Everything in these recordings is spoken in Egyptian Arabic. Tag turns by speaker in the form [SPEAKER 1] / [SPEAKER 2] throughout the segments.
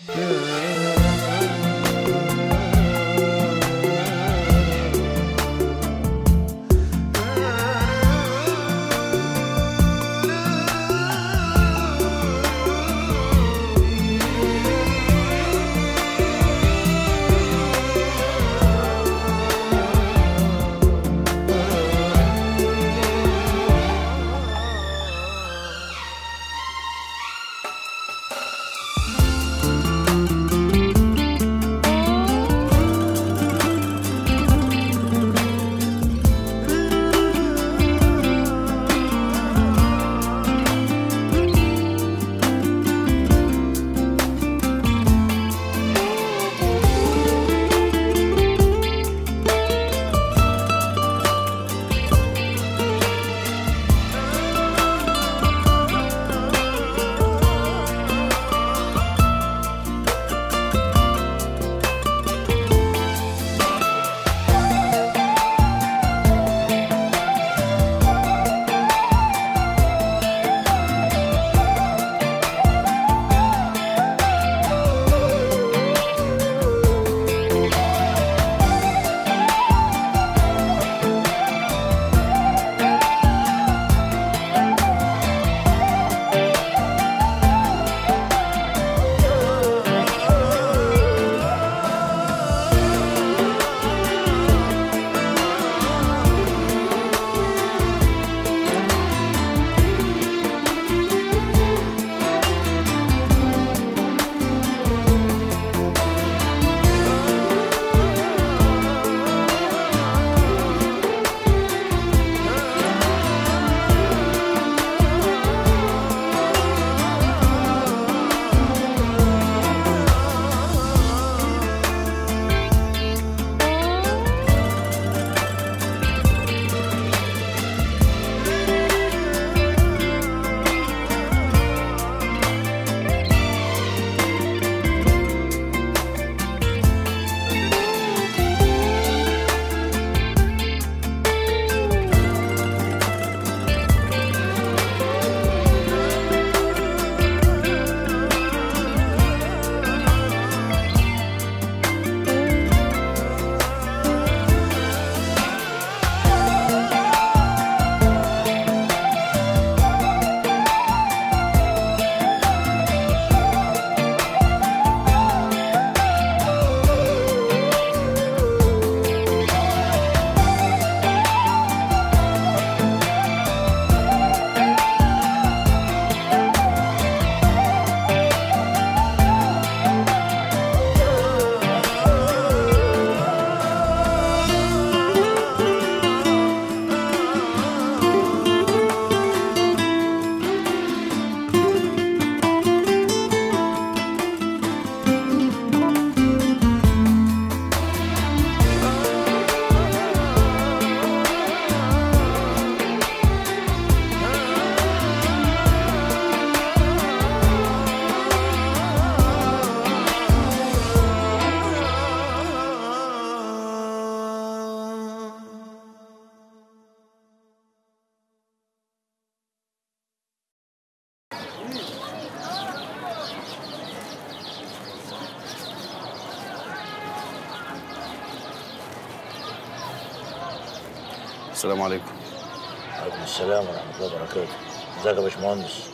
[SPEAKER 1] السلام عليكم
[SPEAKER 2] وعليكم السلام ورحمة الله وبركاته ازيك يا باشمهندس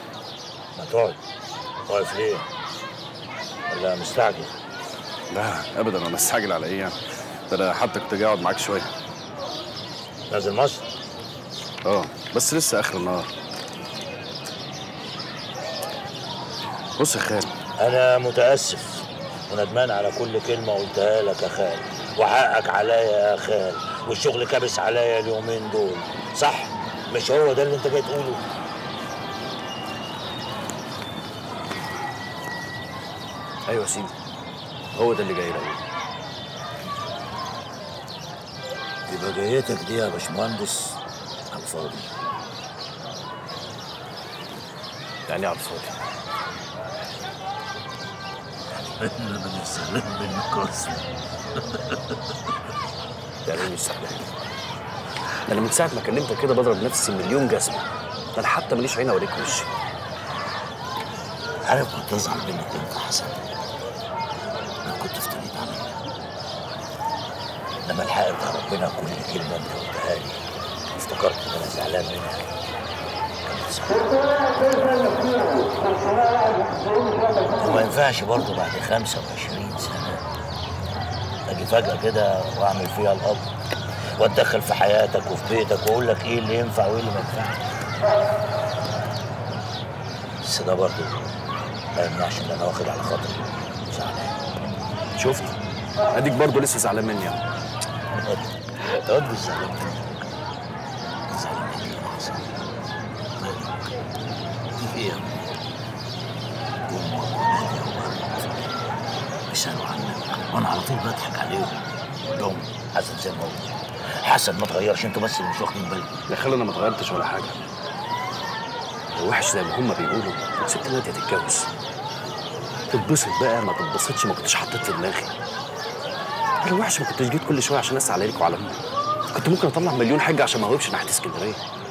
[SPEAKER 2] ما تقعد واقف ليه ولا مستعجل
[SPEAKER 1] لا ابدا انا مستعجل على ايه يعني ده انا حتى كنت جاي اقعد معاك شويه
[SPEAKER 2] نازل مصر
[SPEAKER 1] اه بس لسه اخر النهار بص يا خال
[SPEAKER 2] انا متاسف وندمان على كل كلمه قلتها لك يا خال وحقك عليا يا خال والشغل كابس عليا اليومين دول صح مش هو ده اللي انت جاي تقوله
[SPEAKER 3] ايوه يا سيدي هو ده اللي جاي لك
[SPEAKER 2] يبقى جايتك دي يا باشمهندس على الفاضي
[SPEAKER 3] يعني ايه على الفاضي
[SPEAKER 2] انا من السلام من القصر
[SPEAKER 3] يعني ايه مش سهل ده انا من ساعه ما كلمتك كده بضرب نفسي مليون جزمه ده انا حتى ماليش عين اوريك وشي
[SPEAKER 2] عارف كنت ازعل منك امتى يا حسن كنت افتريت عليا لما الحق ده ربنا كل كلمه انت قلتها لي افتكرت ان انا زعلان منها كانت صعبة. وما ينفعش برضه بعد 25 سنه اجي فجاه كده واعمل فيها الاب واتدخل في حياتك وفي بيتك واقول لك ايه اللي ينفع وايه اللي ما ينفعش بس ده برضه ما يمنعش ان انا واخد على خاطري زعلان
[SPEAKER 3] شفت اديك برضه لسه زعلان مني يعني.
[SPEAKER 2] يا واد مش زعلان منك زعلان مني يا حسن مالك في ايه يا ابني؟ امك ونادي وورد بيسالوا عنك وانا على طول بضحك عليهم اقول لهم حسن زي ما هو حسن ما تغيرش انتوا بس اللي مش واخدين بالكم
[SPEAKER 3] يا خالي انا ما اتغيرتش ولا حاجه لو وحش زي ما هم بيقولوا كنت سبت ناديه تتجوز تتبسط بقى ما تتبسطش ما كنتش حطيت في دماغي لو وحش ما كنتش جيت كل شويه عشان اسال عليك وعلى امك كنت ممكن اطلع مليون حاجه عشان ما اهوبش ناحيه اسكندريه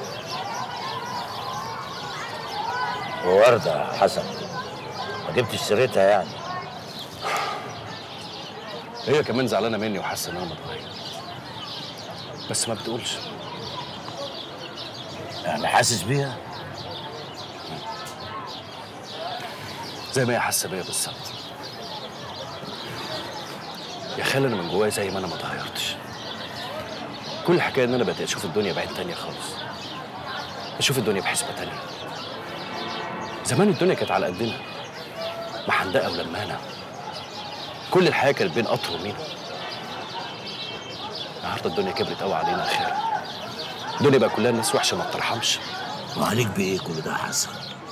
[SPEAKER 2] ووردة يا حسن ما جبتش سيرتها يعني
[SPEAKER 3] هي كمان زعلانه مني وحاسه ان انا متغير بس ما بتقولش
[SPEAKER 2] يعني حاسس بيها
[SPEAKER 3] زي ما هي حاسه بيا بالظبط يا خالي انا من جوايا زي ما انا ما اتغيرتش كل الحكايه ان انا بدات اشوف الدنيا بعين تانية خالص اشوف الدنيا بحسبه تانية زمان الدنيا كانت على قدنا محندقه ولمانه كل الحياه كانت بين قطر ومينا النهارده الدنيا كبرت قوي علينا يا خالي الدنيا بقى كلها الناس وحشه ما بترحمش
[SPEAKER 2] وعليك بايه كل ده يا حسن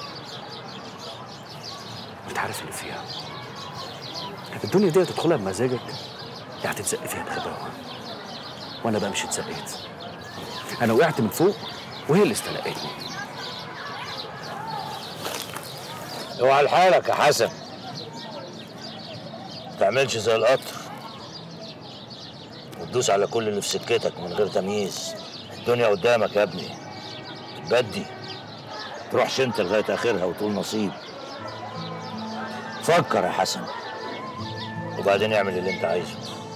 [SPEAKER 3] انت عارف اللي فيها الدنيا دي تدخلها بمزاجك يا هتتزق فيها بغباوه وانا بقى مش اتزقيت انا وقعت من فوق وهي اللي استلقتني
[SPEAKER 2] اوعى لحالك يا حسن ما تعملش زي القطر وتدوس على كل اللي في سكتك من غير تمييز الدنيا قدامك يا ابني تبدي تروحش انت لغايه اخرها وتقول نصيب فكر يا حسن وبعدين اعمل اللي انت عايزه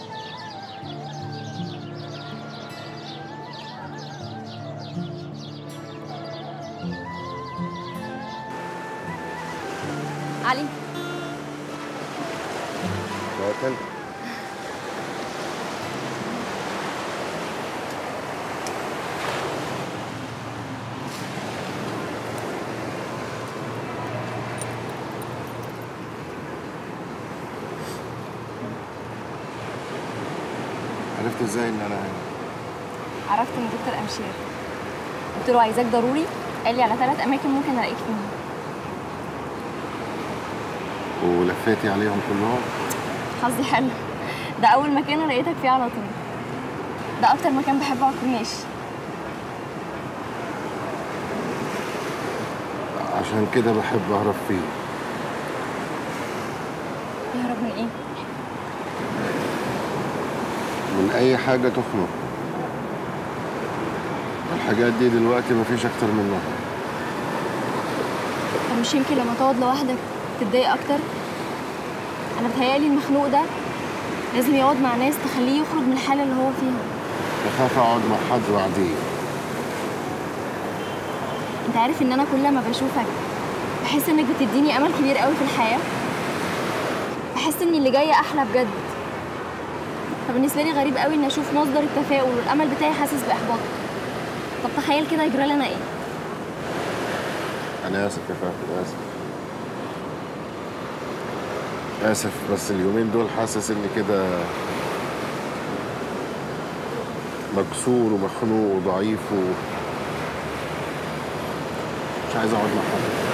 [SPEAKER 4] علي
[SPEAKER 5] عرفت ازاي ان انا هنا
[SPEAKER 4] عرفت من دكتور امشير قلت له عايزاك ضروري قال لي على ثلاث اماكن ممكن الاقيك فيهم
[SPEAKER 5] ولفيتي عليهم كلهم
[SPEAKER 4] حظي حلو ده اول مكان أنا لقيتك فيه على طول ده اكتر مكان بحبه على الكورنيش
[SPEAKER 5] عشان كده بحب اهرب فيه
[SPEAKER 4] يهرب من ايه
[SPEAKER 5] من اي حاجه تخنق الحاجات دي دلوقتي مفيش اكتر منها
[SPEAKER 4] طب مش يمكن لما تقعد لوحدك تتضايق اكتر انا بتهيالي المخنوق ده لازم يقعد مع ناس تخليه يخرج من الحاله اللي هو فيها
[SPEAKER 5] بخاف اقعد مع حد وعديه
[SPEAKER 4] انت عارف ان انا كل ما بشوفك بحس انك بتديني امل كبير قوي في الحياه بحس ان اللي جاي احلى بجد فبالنسبه لي غريب قوي اني اشوف مصدر التفاؤل والامل بتاعي حاسس باحباط طب تخيل كده يجرى لنا ايه
[SPEAKER 5] انا اسف يا فهد اسف اسف بس اليومين دول حاسس اني كده مكسور ومخنوق وضعيف و مش عايز اقعد مع حد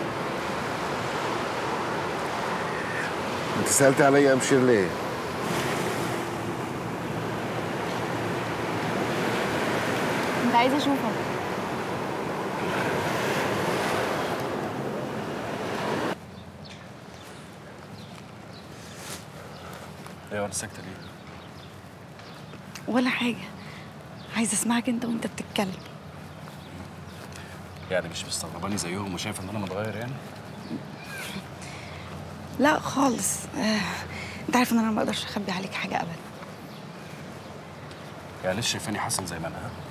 [SPEAKER 5] انت سالت عليا امشير ليه
[SPEAKER 4] انت عايزه اشوفك
[SPEAKER 3] ايوه انا ساكته ليه
[SPEAKER 6] ولا حاجة عايزة اسمعك انت وانت بتتكلم
[SPEAKER 3] يعني مش مستغرباني زيهم وشايف ان انا متغير يعني
[SPEAKER 6] لا خالص آه، انت عارف ان انا ما اقدرش اخبي عليك حاجه ابدا
[SPEAKER 3] يعني لسه شايفاني حسن زي ما انا ها؟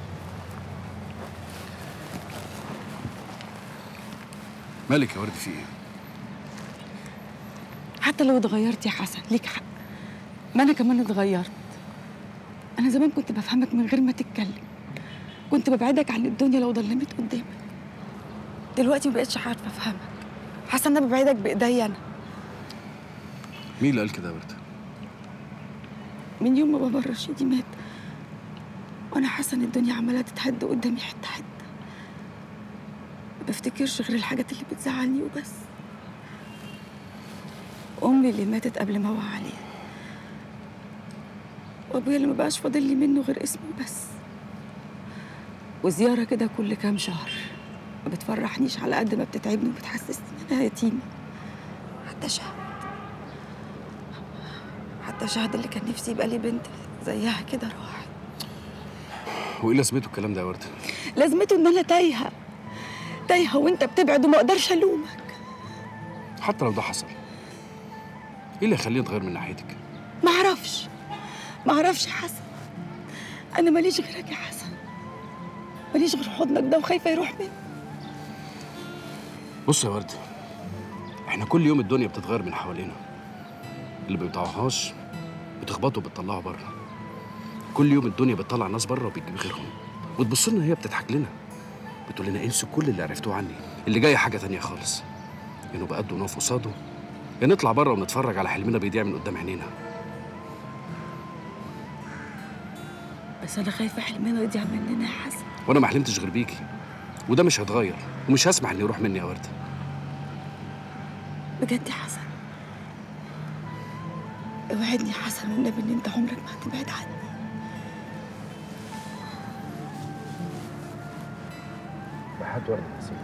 [SPEAKER 3] مالك يا ورد في ايه؟
[SPEAKER 6] حتى لو اتغيرت يا حسن ليك حق ما انا كمان اتغيرت انا زمان كنت بفهمك من غير ما تتكلم كنت ببعدك عن الدنيا لو ضلمت قدامك دلوقتي ما بقتش عارفه افهمك حاسه ان انا ببعدك بايديا انا
[SPEAKER 3] مين اللي قال كده يا ورد؟
[SPEAKER 6] من يوم ما بابا الرشيدي مات وانا حاسه ان الدنيا عماله تتهد قدامي حته حته ما بفتكرش غير الحاجات اللي بتزعلني وبس امي اللي ماتت قبل ما اوعى عليها وابويا اللي ما بقاش فاضل لي منه غير اسمه بس وزياره كده كل كام شهر ما بتفرحنيش على قد ما بتتعبني وبتحسسني ان انا يتيمه حتى شهد حتى شهد اللي كان نفسي يبقى لي بنت زيها كده راحت
[SPEAKER 3] وايه لازمته الكلام ده يا ورد؟
[SPEAKER 6] لازمته ان انا تايهه تايهه وانت بتبعد وما اقدرش الومك
[SPEAKER 3] حتى لو ده حصل ايه اللي يخليني اتغير من ناحيتك؟
[SPEAKER 6] ما اعرفش ما اعرفش يا حسن انا ماليش غيرك يا حسن ماليش غير حضنك ده وخايفه يروح مني
[SPEAKER 3] بص يا ورد احنا كل يوم الدنيا بتتغير من حوالينا اللي ما بيبتاعوهاش بتخبطه وبتطلعه بره كل يوم الدنيا بتطلع ناس بره وبتجيب غيرهم وتبص لنا هي بتضحك لنا بتقول لنا انسوا كل اللي عرفتوه عني اللي جاي حاجه تانية خالص يا نبقى قد ونقف قصاده يا نطلع بره ونتفرج على حلمنا بيضيع من قدام عينينا
[SPEAKER 6] بس انا خايفه حلمنا يضيع مننا يا حسن
[SPEAKER 3] وانا ما حلمتش غير بيكي وده مش هيتغير ومش هسمح انه يروح مني يا ورده
[SPEAKER 6] بجد يا حسن اوعدني يا حسن والنبي ان انت عمرك ما هتبعد عني
[SPEAKER 3] بحد ورده نسيبك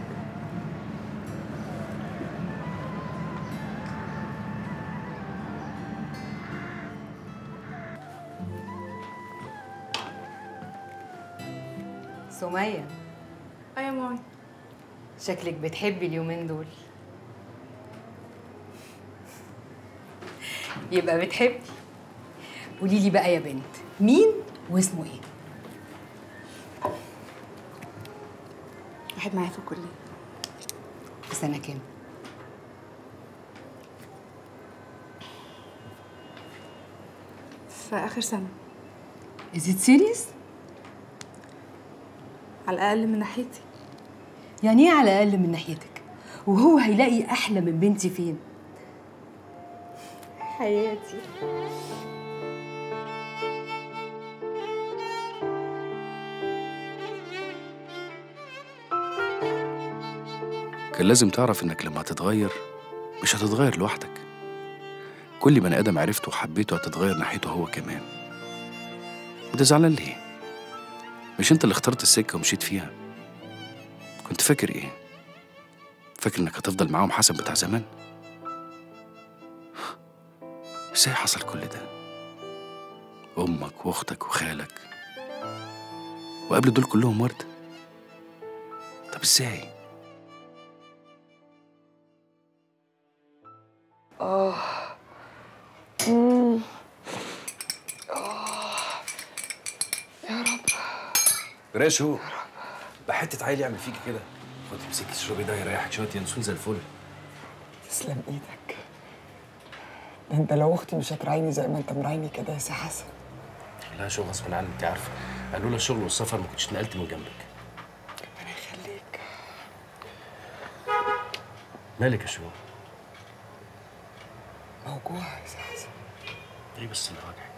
[SPEAKER 7] سمية
[SPEAKER 8] ايوه مامي
[SPEAKER 7] شكلك بتحبي اليومين دول يبقى بتحبي قولي لي بقى يا بنت مين واسمه ايه
[SPEAKER 8] واحد معايا في الكليه
[SPEAKER 7] في سنة كام
[SPEAKER 8] في اخر سنه
[SPEAKER 7] Is it serious؟
[SPEAKER 8] على الاقل من ناحيتي
[SPEAKER 7] يعني ايه على الاقل من ناحيتك وهو هيلاقي احلى من بنتي فين
[SPEAKER 8] حياتي
[SPEAKER 3] كان لازم تعرف انك لما هتتغير مش هتتغير لوحدك كل بني ادم عرفته وحبيته هتتغير ناحيته هو كمان وده زعلان ليه مش انت اللي اخترت السكه ومشيت فيها كنت فاكر ايه فاكر انك هتفضل معاهم حسن بتاع زمان ازاي حصل كل ده امك واختك وخالك وقبل دول كلهم ورده طب ازاي راشو بحته عيل يعمل فيكي كده خدي امسكي اشربي ده يريحك شويه ينسون زي الفل
[SPEAKER 9] تسلم ايدك ده انت لو اختي مش هتراعيني زي ما انت مراعيني كده يا سي حسن
[SPEAKER 3] لا شغل غصب عني انت عارفه قالوا لي الشغل والسفر ما كنتش نقلت من جنبك
[SPEAKER 9] ربنا يخليك
[SPEAKER 3] مالك يا شو
[SPEAKER 9] موجوع يا سي حسن
[SPEAKER 3] ايه بس اللي واجعك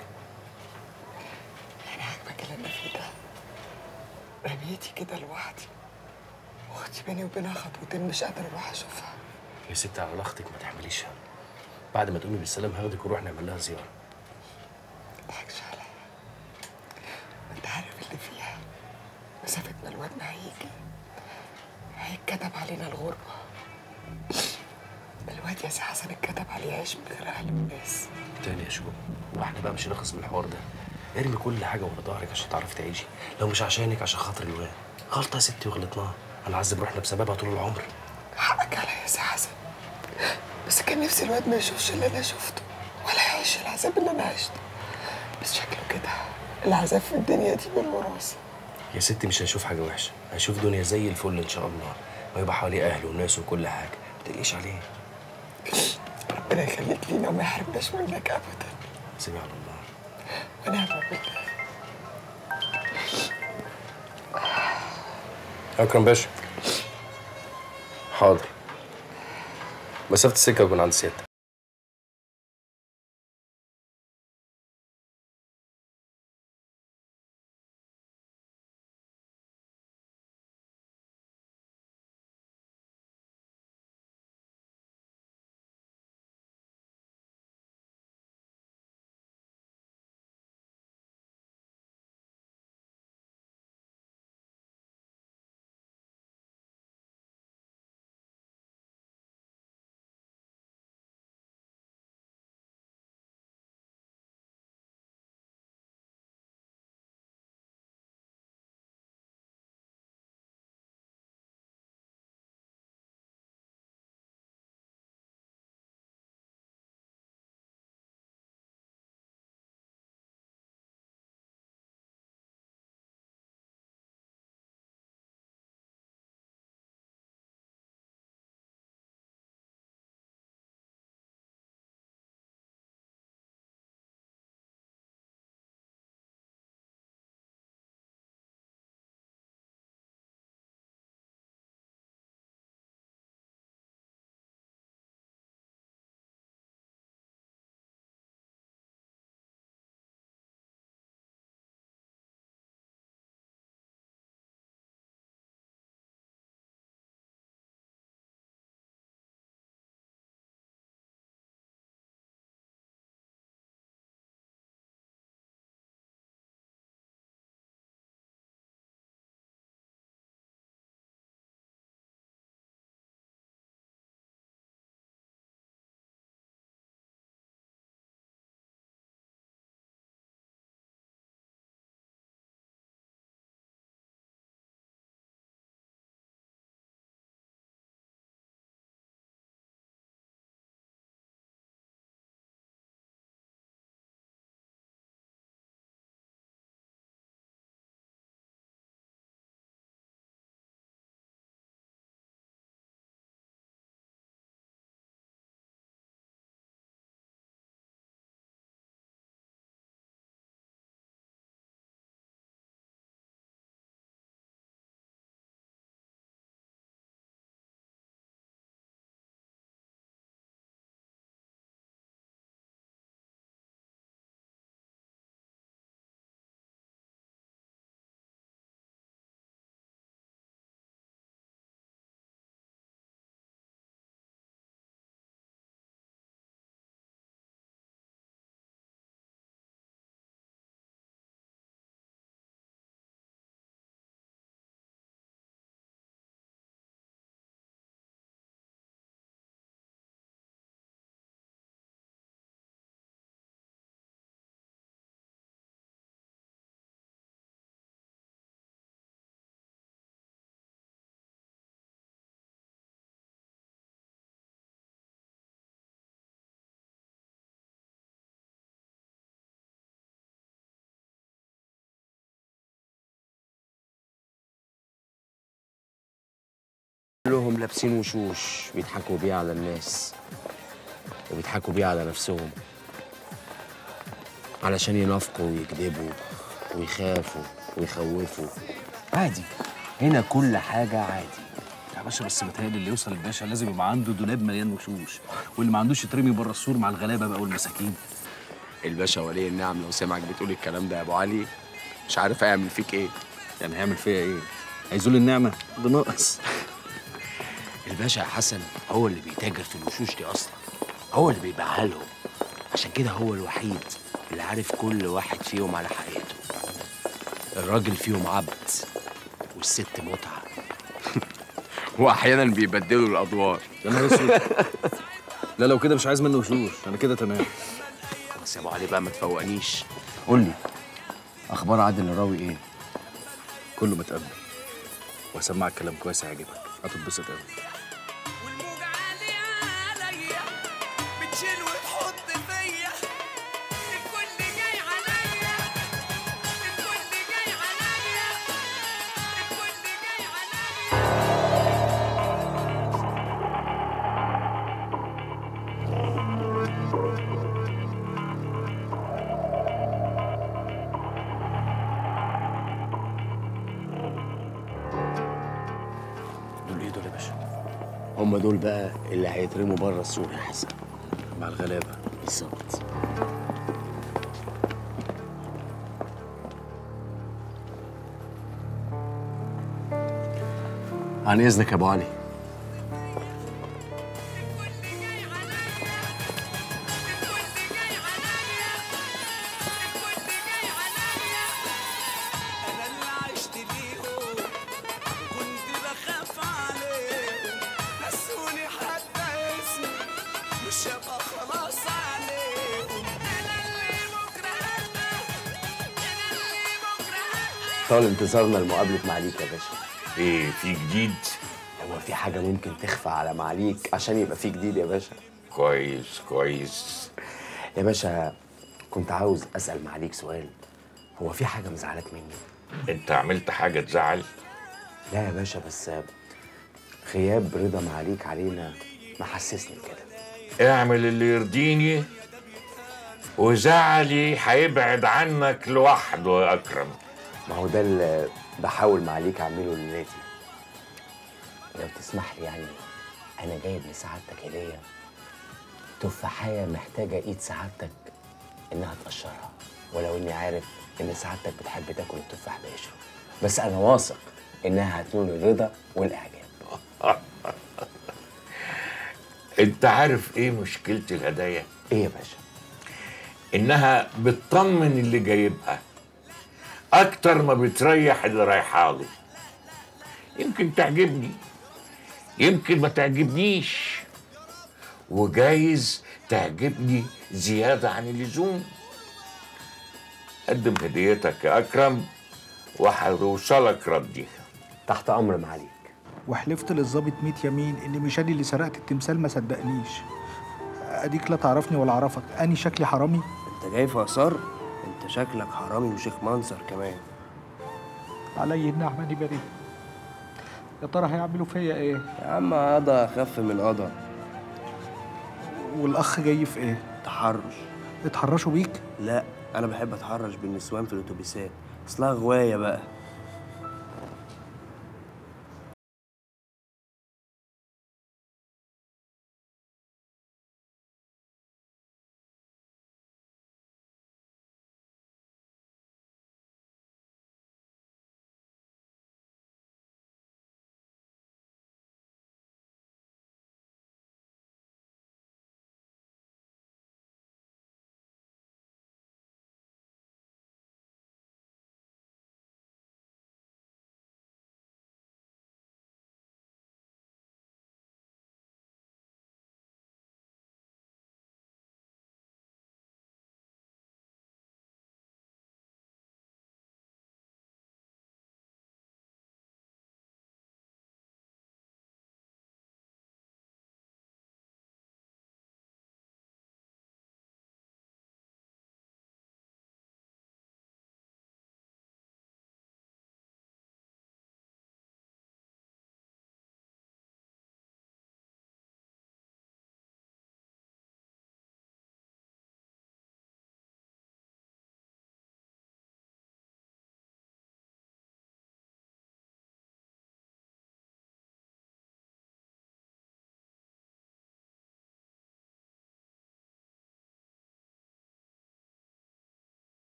[SPEAKER 9] يعني عاجبك اللي انا فيه ده رميتي كده لوحدي واختي بيني وبينها خطوتين مش قادر اروح اشوفها
[SPEAKER 3] يا ست على اختك ما تحمليش هم بعد ما تقومي بالسلام هاخدك ونروح نعمل لها زياره
[SPEAKER 9] مضحكش عليا انت عارف اللي فيها مسافة ما الواد ما هيجي هيتكتب علينا الغربة الواد يا سي حسن اتكتب عليه يعيش من غير اهل الناس
[SPEAKER 3] تاني يا شو واحنا بقى مش هنخلص من الحوار ده ارمي كل حاجه ورا ظهرك عشان تعرفي تعيشي لو مش عشانك عشان خاطر الواد غلطه يا ستي وغلطناها هنعذب روحنا بسببها طول العمر
[SPEAKER 9] حقك عليا يا سي حسن بس كان نفسي الواد ما يشوفش اللي انا شفته ولا يعيش العذاب اللي انا عشته بس شكله كده العذاب في الدنيا دي بالوراثه
[SPEAKER 3] يا ستي مش هنشوف حاجه وحشه هنشوف دنيا زي الفل ان شاء الله ويبقى حواليه اهله وناس وكل حاجه ما تقلقيش عليه
[SPEAKER 9] ربنا يخليك لينا وما يحرمناش منك ابدا
[SPEAKER 3] سيبي على الله
[SPEAKER 9] ونعم بالله
[SPEAKER 3] اكرم باشا حاضر مسافه السكه تكون عند سيادتك
[SPEAKER 10] كلهم لابسين وشوش بيضحكوا بيها على الناس وبيضحكوا بيها على نفسهم علشان ينافقوا ويكذبوا ويخافوا ويخوفوا عادي هنا كل حاجة عادي
[SPEAKER 3] يا باشا بس متهيألي اللي يوصل الباشا لازم يبقى عنده دولاب مليان وشوش واللي ما عندوش يترمي بره السور مع الغلابه بقى والمساكين
[SPEAKER 10] الباشا ولي النعم لو سمعك بتقول الكلام ده يا ابو علي مش عارف هيعمل فيك ايه
[SPEAKER 3] يعني هيعمل فيا ايه هيزول النعمه ده ناقص
[SPEAKER 10] الباشا يا حسن هو اللي بيتاجر في الوشوش دي اصلا هو اللي بيبيعها لهم عشان كده هو الوحيد اللي عارف كل واحد فيهم على حقيقته الراجل فيهم عبد والست متعه واحيانا بيبدلوا الادوار
[SPEAKER 3] يا نهار اسود لا لو كده مش عايز منه وشوش انا كده تمام
[SPEAKER 10] بس يا ابو علي بقى ما تفوقنيش قول لي اخبار عادل الراوي ايه
[SPEAKER 3] كله متقبل وهسمعك كلام كويس هيعجبك هتتبسط قوي
[SPEAKER 11] بتشيل وتحط فيا
[SPEAKER 10] هم دول بقى اللي هيترموا بره السور يا حسن
[SPEAKER 3] مع الغلابه
[SPEAKER 10] بالظبط
[SPEAKER 3] عن اذنك يا ابو علي
[SPEAKER 11] انا اللي عشت ليهم وكنت بخاف عليهم نسوني حتى اسمي مش هبقى خلاص عليهم انا اللي بكره هبقى انا اللي بكره هبقى
[SPEAKER 10] طال انتظارنا لمقابلة معاليك يا باشا
[SPEAKER 2] ايه في جديد
[SPEAKER 10] هو في حاجة ممكن تخفى على معاليك عشان يبقى في جديد يا باشا
[SPEAKER 2] كويس كويس
[SPEAKER 10] يا باشا كنت عاوز أسأل معاليك سؤال هو في حاجة مزعلك مني؟
[SPEAKER 2] انت عملت حاجه تزعل
[SPEAKER 10] لا يا باشا بس غياب رضا معاليك علينا محسسني كده
[SPEAKER 2] اعمل اللي يرضيني وزعلي هيبعد عنك لوحده يا اكرم
[SPEAKER 10] ما هو ده اللي بحاول معاليك أعمله لنادي لو تسمح لي يعني أنا جايب لسعادتك هدية تفاحية محتاجة إيد سعادتك إنها تقشرها ولو إني عارف إن سعادتك بتحب تاكل التفاح بقشره بس أنا واثق إنها هتنول الرضا والإعجاب
[SPEAKER 2] انت عارف ايه مشكله الهدايا
[SPEAKER 10] ايه يا باشا
[SPEAKER 2] انها بتطمن اللي جايبها اكتر ما بتريح اللي رايحه له يمكن تعجبني يمكن ما تعجبنيش وجايز تعجبني زياده عن اللزوم قدم هديتك يا اكرم وهيوصلك ردي
[SPEAKER 10] تحت امر معاليك
[SPEAKER 12] وحلفت للظابط 100 يمين ان مش انا اللي سرقت التمثال ما صدقنيش اديك لا تعرفني ولا اعرفك اني شكلي حرامي
[SPEAKER 13] انت جاي في اثار انت شكلك حرامي وشيخ منظر كمان
[SPEAKER 12] علي النعمه دي بريء يا ترى هيعملوا فيا ايه
[SPEAKER 13] يا عم قضى اخف من قضى
[SPEAKER 12] والاخ جاي في ايه
[SPEAKER 13] تحرش
[SPEAKER 12] اتحرشوا بيك
[SPEAKER 13] لا انا بحب اتحرش بالنسوان في الاتوبيسات اصلها غوايه بقى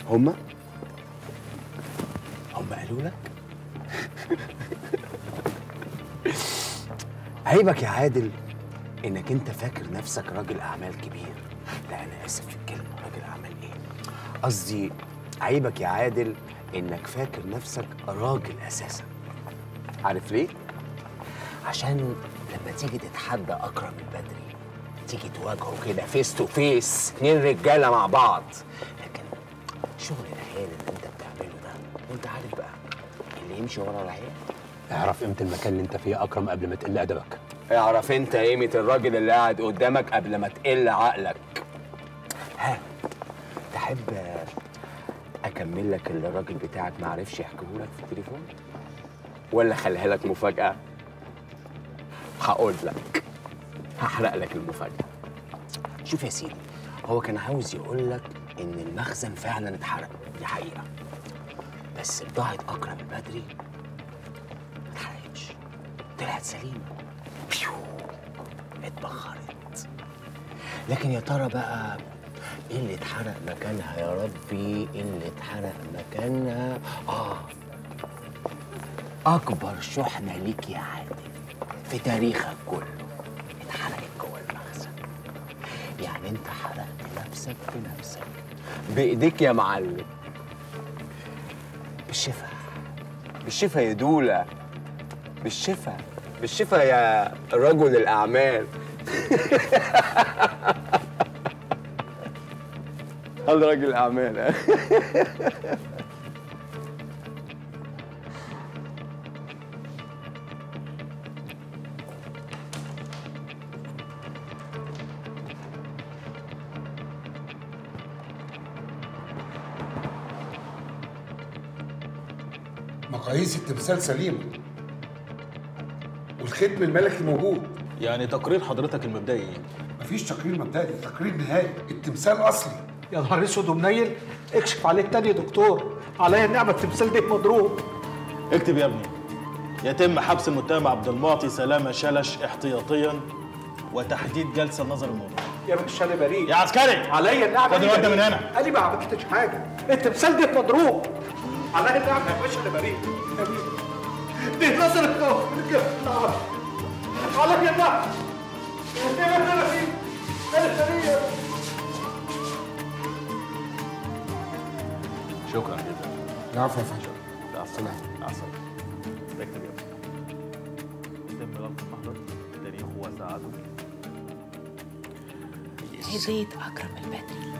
[SPEAKER 10] هما هم قالوا لك عيبك يا عادل انك انت فاكر نفسك راجل اعمال كبير لا انا اسف في الكلمه راجل اعمال ايه قصدي عيبك يا عادل انك فاكر نفسك راجل اساسا عارف ليه عشان لما تيجي تتحدى اكرم البدري تيجي تواجهه كده فيس تو فيس اتنين رجاله مع بعض لكن شغل العيال اللي انت بتعمله ده وانت عارف بقى اللي يمشي ورا العيال
[SPEAKER 3] اعرف قيمة المكان اللي انت فيه يا اكرم قبل ما تقل ادبك
[SPEAKER 10] اعرف انت قيمة الراجل اللي قاعد قدامك قبل ما تقل عقلك ها تحب اكمل لك اللي الراجل بتاعك ما عرفش يحكيه لك في التليفون ولا خليها لك مفاجأة هقول لك هحرق لك المفاجأة شوف يا سيدي هو كان عاوز يقول لك ان المخزن فعلا اتحرق دي حقيقة بس بضاعة اكرم البدري ما اتحرقتش طلعت سليمة بيو اتبخرت لكن يا ترى بقى ايه اللي اتحرق مكانها يا ربي ايه اللي اتحرق مكانها اه اكبر شحنه ليك يا عادل في تاريخك كله اتحرقت جوه المخزن يعني انت حرقت نفسك بنفسك بايديك يا معلم بالشفا بالشفا يا دوله بالشفا بالشفا يا رجل الاعمال هذا راجل اعمال
[SPEAKER 14] مقاييس التمثال سليمة والختم الملكي موجود
[SPEAKER 15] يعني تقرير حضرتك المبدئي ايه؟
[SPEAKER 14] مفيش تقرير مبدئي تقرير نهائي التمثال أصلي
[SPEAKER 12] يا نهار اسود ومنيل اكشف عليه التاني يا دكتور عليا النعمه التمثال ده مضروب
[SPEAKER 15] اكتب يا ابني يتم حبس المتهم عبد المعطي سلامة شلش احتياطيا وتحديد جلسة نظر الموضوع
[SPEAKER 12] يا باشا انا بريء
[SPEAKER 15] يا عسكري
[SPEAKER 12] عليا النعمه
[SPEAKER 15] خد الواد ده من هنا
[SPEAKER 12] انا ما عملتش حاجه التمثال ده مضروب عليا النعمه يا باشا انا بريء أنا بريء. دي نظر الكفر عليا النعمه يا باشا انا بريء انا بريء
[SPEAKER 15] شكرا جدا
[SPEAKER 14] العفو يا فندم
[SPEAKER 15] مع السلامة مع السلامة اكتب يا ابني يتم غلق المحضر بتاريخه وساعته
[SPEAKER 16] هدية أكرم البدري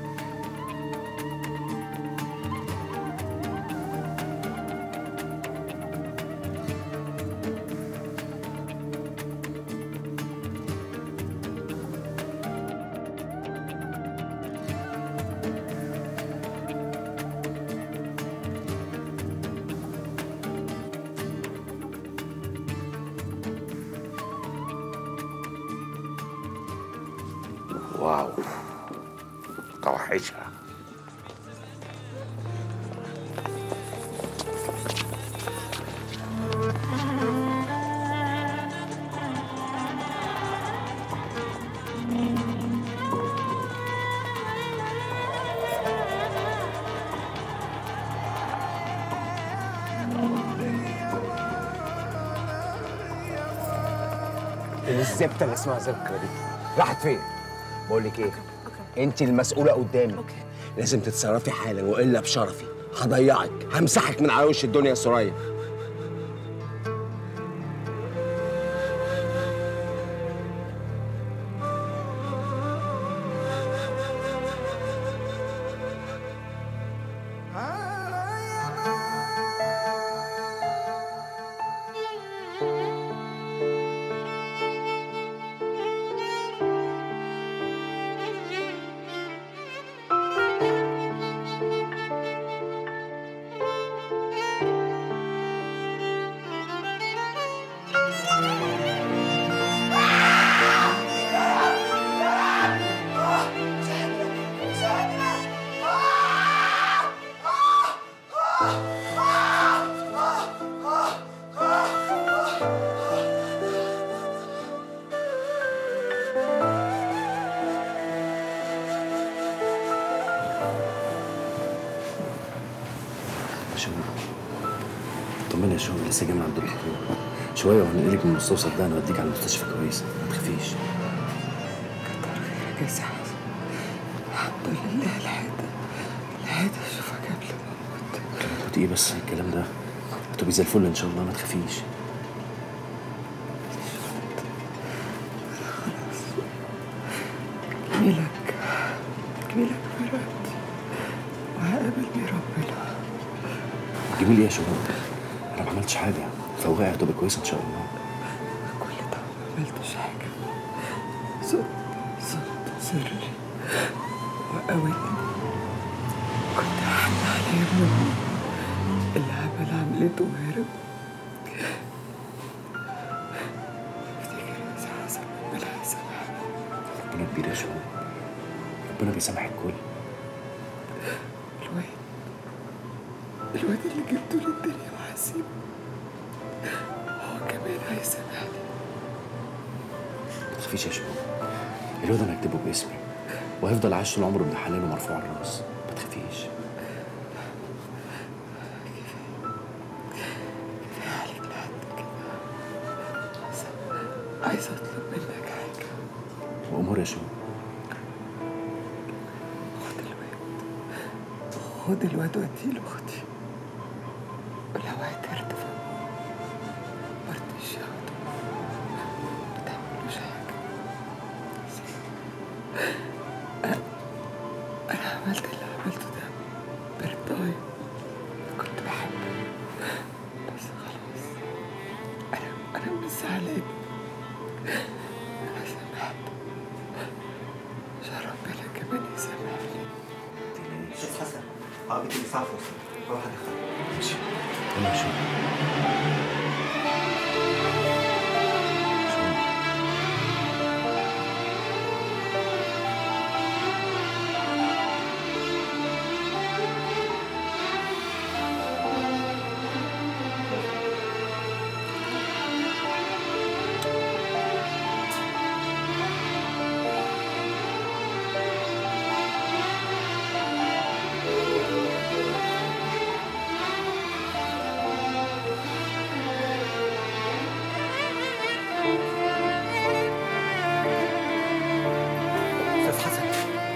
[SPEAKER 2] واو توحشها
[SPEAKER 10] الزبده اللي اسمها ذكرى دي راحت فين؟ بقول لك ايه؟ انت المسؤوله قدامي لازم تتصرفي حالا والا بشرفي هضيعك همسحك من على وش الدنيا يا سوريا
[SPEAKER 3] شو طمني يا شو لسه جاي من عند الدكتور شويه وهنقلك من المستوصف ده نوديك على المستشفى كويس ما تخافيش
[SPEAKER 9] يا سعد الحمد لله لحقت لحقت اشوفك قبل ما
[SPEAKER 3] قلت ايه بس الكلام ده هتبقي زي الفل ان شاء الله ما تخافيش
[SPEAKER 9] جميلك جميلك فرقت وهقابلني ربنا
[SPEAKER 3] جميل ايه يا شو انا ما عملتش حاجه فوقع هتبقى كويسه ان شاء الله
[SPEAKER 9] كل ده ما عملتش حاجة صوت صوت سري وقوتني كنت حن على ابن أمي اللي عمل عملته وهرب افتكر يا سي حسن ربنا هيسامحني
[SPEAKER 3] ربنا كبير يا شو ربنا بيسامح الكل
[SPEAKER 9] الواد الواد اللي جبته للدنيا وحسيبه هو كمان هيسامحني
[SPEAKER 3] ما تخافيش يا شو الواد انا هكتبه باسمي وهيفضل عايش طول عمره ابن حلال ومرفوع الراس ما تخافيش
[SPEAKER 9] كفاية عليك لحد كده بس عايزة أطلب منك حاجة
[SPEAKER 3] وامور يا شو
[SPEAKER 9] خد الواد خد الواد وديه لأختي ولو اعترت فهو مرضيش ياخده ما تعملوش حاجة أنا أنا عملت اللي عملته ده برضاي كنت بحبه بس خلاص أنا أنا مش زعلان أنا سامحت عشان ربنا كمان يسامحني
[SPEAKER 12] شيخ حسن عربية الإسعاف وصلت روح أدخلها
[SPEAKER 3] ماشي يلا يا شو
[SPEAKER 12] أستاذ حسن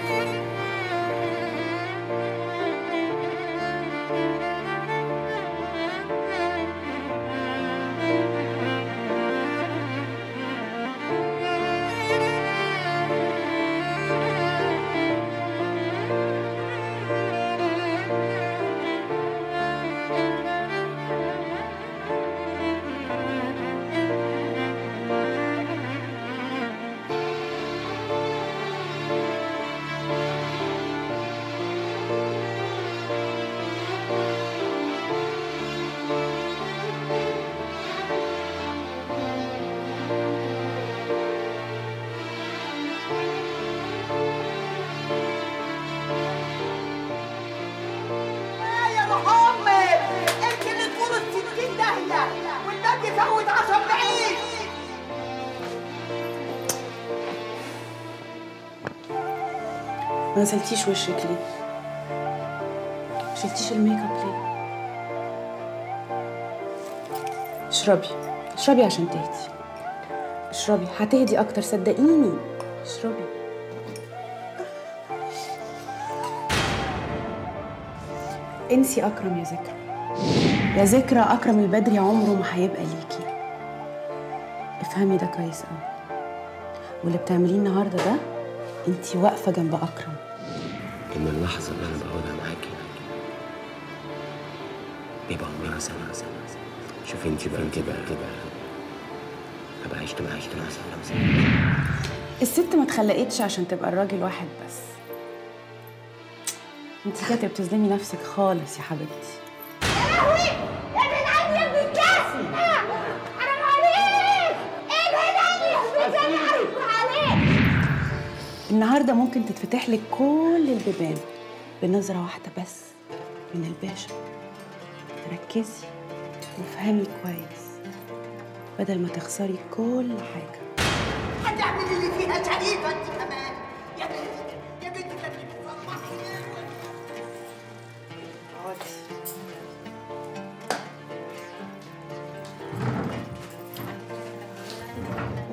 [SPEAKER 17] يا محمد انت اللي تقول الستين داهية والنبي فوت عشان بعيد
[SPEAKER 16] ما غسلتيش وشك ليه؟ شلتيش الميك اب ليه؟ اشربي اشربي عشان تهدي اشربي هتهدي اكتر صدقيني اشربي انسي اكرم يا ذكرى يا ذكرى اكرم البدري عمره ما هيبقى ليكي افهمي ده كويس قوي واللي بتعمليه النهارده ده انتي واقفه جنب اكرم
[SPEAKER 10] إن اللحظة اللي أنا بقعدها معاكي بيبقى عمرها سنة سنة شوف انت بقى انت بقى كده أبقى عشت معاك عشت معاك سنة سنة
[SPEAKER 16] الست ما اتخلقتش عشان تبقى الراجل واحد بس انت كده بتظلمي نفسك خالص يا حبيبتي
[SPEAKER 17] يا ابن عمي يا ابن الكاس حرام عليك ايه ده يا ابن عليك
[SPEAKER 16] النهارده ممكن تتفتح لك كل البيبان بنظرة واحدة بس من الباشا ركزي وافهمي كويس بدل ما تخسري كل حاجة
[SPEAKER 17] هتعمل اللي فيها شريفة انت كمان يا بنت يا بنت كانت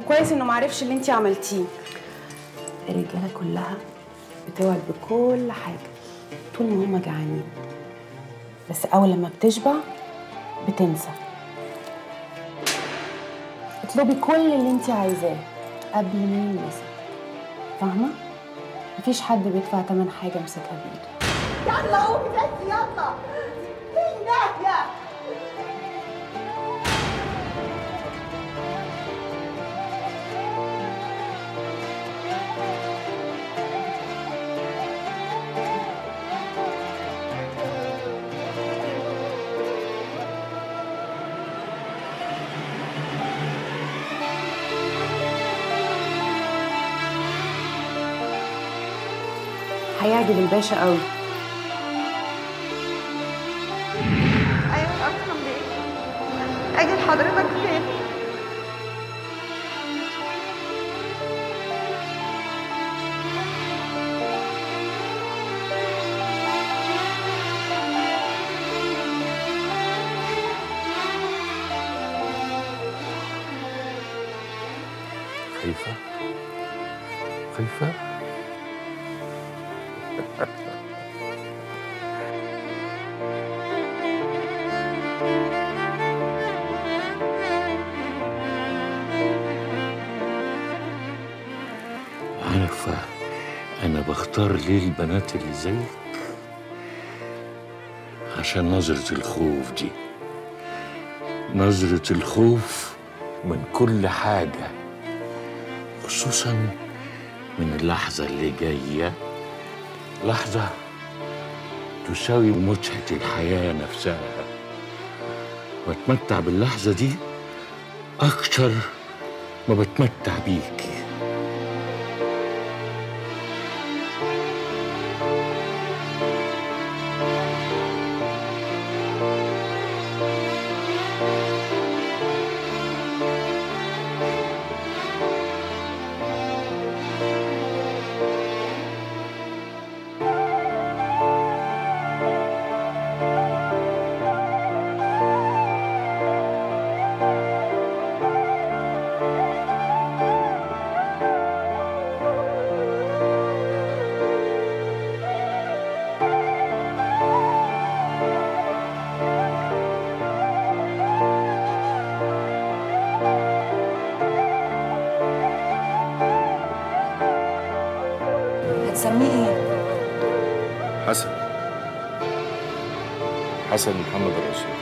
[SPEAKER 16] كويس انه معرفش اللي انت عملتيه الرجاله كلها بتوعد بكل حاجه طول ما هم جعانين بس اول لما بتشبع بتنسى اطلبي كل اللي انت عايزاه قبل ما يلمسك فاهمه مفيش حد بيدفع تمن حاجه مسكها بايده
[SPEAKER 17] يلا قومي بس يلا فين ده يا
[SPEAKER 16] هيعجب الباشا قوي
[SPEAKER 8] ايوه اكرم بيه اجي لحضرتك فين
[SPEAKER 2] خايفة؟ خايفة؟ عارفة أنا بختار ليه البنات اللي زيك عشان نظرة الخوف دي نظرة الخوف من كل حاجة خصوصا من اللحظة اللي جاية لحظة تساوي متعة الحياة نفسها بتمتع باللحظة دي أكتر ما بتمتع بيكي
[SPEAKER 7] هتسميه ايه؟
[SPEAKER 1] حسن حسن محمد الرسول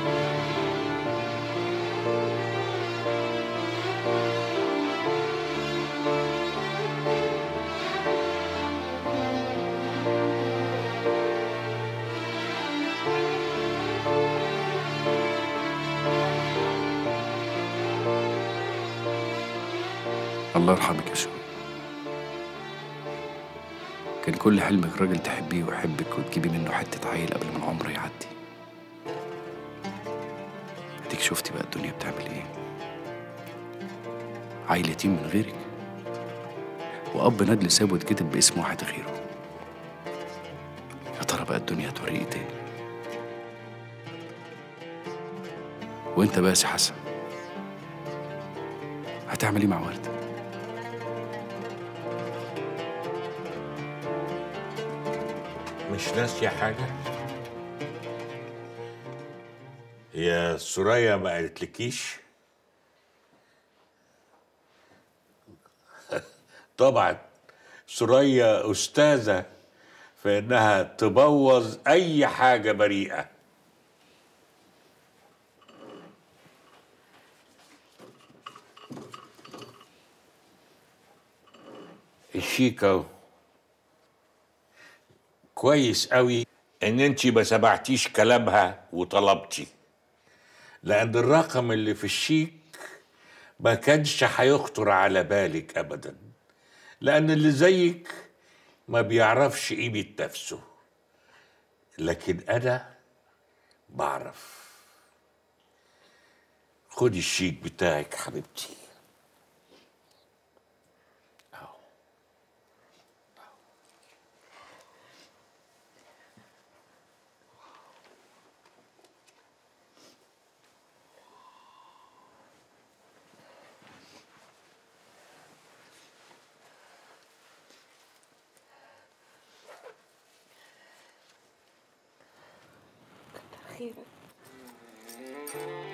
[SPEAKER 1] الله يرحمك يا شو كان كل حلمك راجل تحبيه ويحبك وتجيبي منه حتة عيل قبل ما العمر يعدي اديك شفتي بقى الدنيا بتعمل ايه عيل يتيم من غيرك وأب ندل ساب واتكتب باسم واحد غيره يا ترى بقى الدنيا هتوريه ايه تاني وانت بقى يا سي حسن هتعمل ايه مع وردة
[SPEAKER 2] مش ناسية حاجة؟ هي سوريا ما قالتلكيش؟ طبعا سوريا أستاذة في إنها تبوظ أي حاجة بريئة الشيكة كويس قوي ان انت ما سمعتيش كلامها وطلبتي لان الرقم اللي في الشيك ما كانش هيخطر على بالك ابدا لان اللي زيك ما بيعرفش قيمة نفسه لكن انا بعرف خدي الشيك بتاعك حبيبتي
[SPEAKER 4] خيرك